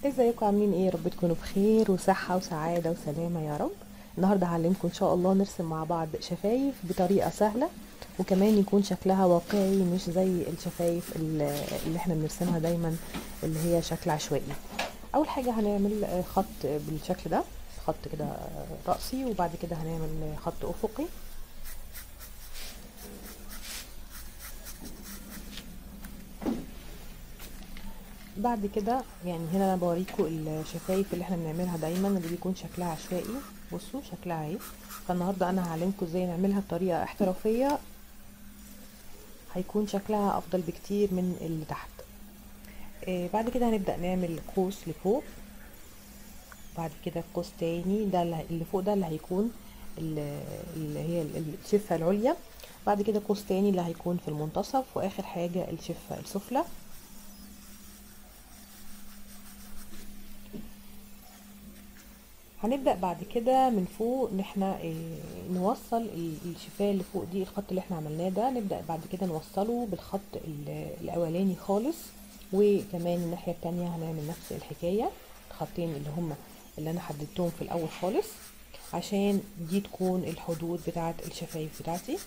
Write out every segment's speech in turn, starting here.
ازيكم عاملين ايه يا رب تكونوا بخير وصحة وسعادة وسلامة يا رب النهاردة هعلمكم ان شاء الله نرسم مع بعض شفايف بطريقة سهلة وكمان يكون شكلها واقعي مش زي الشفايف اللي اللي احنا بنرسمها دايما اللي هي شكل عشوائي اول حاجة هنعمل خط بالشكل ده خط كده رأسي وبعد كده هنعمل خط افقي بعد كده يعني هنا انا بوريكم الشفايف اللي احنا بنعملها دايما اللي بيكون شكلها عشوائي بصوا شكلها اهي فالنهارده انا هعلمكم ازاي نعملها بطريقه احترافيه هيكون شكلها افضل بكتير من اللي تحت آه بعد كده هنبدا نعمل قوس لفوق بعد كده قوس تاني ده اللي فوق ده اللي هيكون اللي هي الشفه العليا بعد كده قوس تاني اللي هيكون في المنتصف واخر حاجه الشفه السفلى هنبدأ بعد كده من فوق ان احنا اه نوصل الشفاه اللي فوق دي الخط اللي احنا عملناه ده نبدأ بعد كده نوصله بالخط الاولاني خالص وكمان الناحية التانية هنعمل نفس الحكاية الخطين اللي هما اللي انا حددتهم في الاول خالص عشان دي تكون الحدود بتاعة الشفايف بتاعتي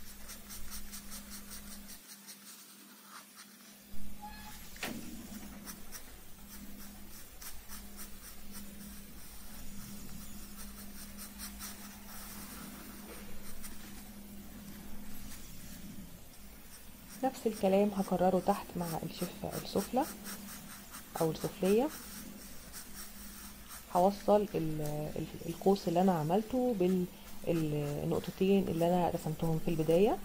نفس الكلام هكرره تحت مع الشفة السفلى او السفلية هوصل القوس اللي انا عملته بالنقطتين اللي انا رسمتهم في البداية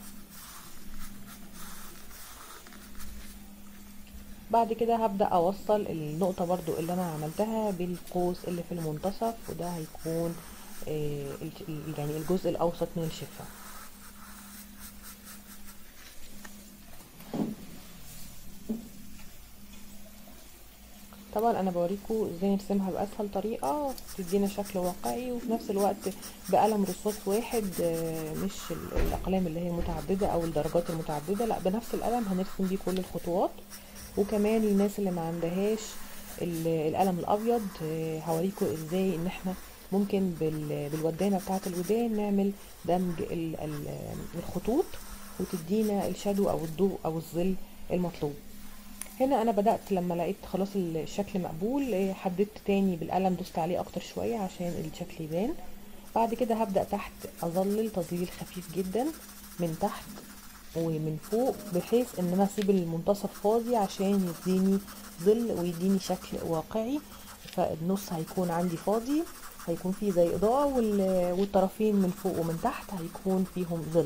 بعد كده هبدأ اوصل النقطة برضو اللي انا عملتها بالقوس اللي في المنتصف وده هيكون يعني الجزء الاوسط من الشفة طبعا انا بوريكم ازاي نرسمها باسهل طريقه تدينا شكل واقعي وفي نفس الوقت بقلم رصاص واحد مش الاقلام اللي هي متعدده او الدرجات المتعدده لا بنفس القلم هنرسم بيه كل الخطوات وكمان الناس اللي ما عندهاش القلم الابيض هوريكم ازاي ان احنا ممكن بالودانه بتاعه الودان نعمل دمج الخطوط وتدينا الشادو او الضوء او الظل المطلوب هنا انا بدأت لما لقيت خلاص الشكل مقبول حددت تاني بالقلم دوست عليه اكتر شوية عشان الشكل يبان بعد كده هبدأ تحت اظلل تظليل خفيف جدا من تحت ومن فوق بحيث ان انا اسيب المنتصف فاضي عشان يديني ظل ويديني شكل واقعي فالنص هيكون عندي فاضي هيكون فيه زي اضاءة والطرفين من فوق ومن تحت هيكون فيهم ظل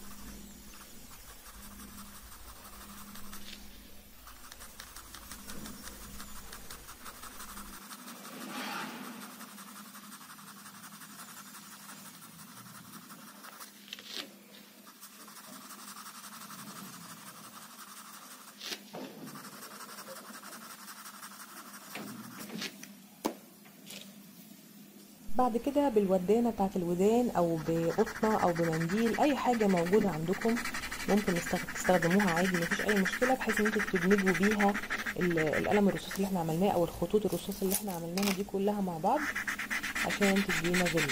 بعد كده بالودانة بتاعت الودان او بقطنة او بمنديل اي حاجة موجودة عندكم ممكن تستخدموها عادي مفيش اي مشكلة بحيث ان انتوا تدمجوا بيها القلم الرصاص اللي احنا عملناه او الخطوط الرصاص اللي احنا عملناها دي كلها مع بعض عشان تدينا ظل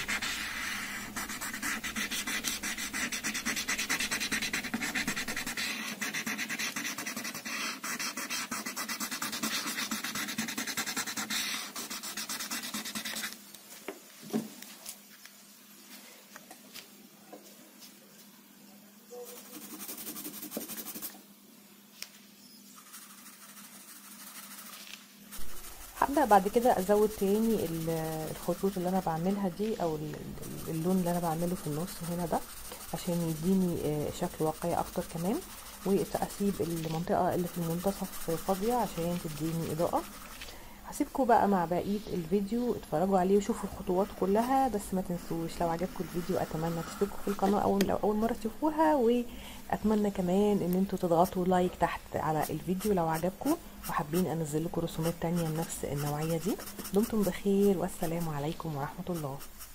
هبدأ بعد كده ازود تاني الخطوط اللي انا بعملها دي او اللون اللي انا بعمله في النص هنا ده عشان يديني شكل واقعي اكتر كمان واسيب المنطقة اللي في المنتصف فاضية عشان تديني اضاءة هسيبكم بقى مع بقية الفيديو اتفرجوا عليه وشوفوا الخطوات كلها بس ما تنسوش لو عجبكم الفيديو اتمنى تشتركوا في القناة اول لو اول مرة تشوفوها واتمنى كمان ان انتوا تضغطوا لايك تحت على الفيديو لو عجبكم وحابين انزل لكم رسومات تانية لنفس النوعية دي دمتم بخير والسلام عليكم ورحمة الله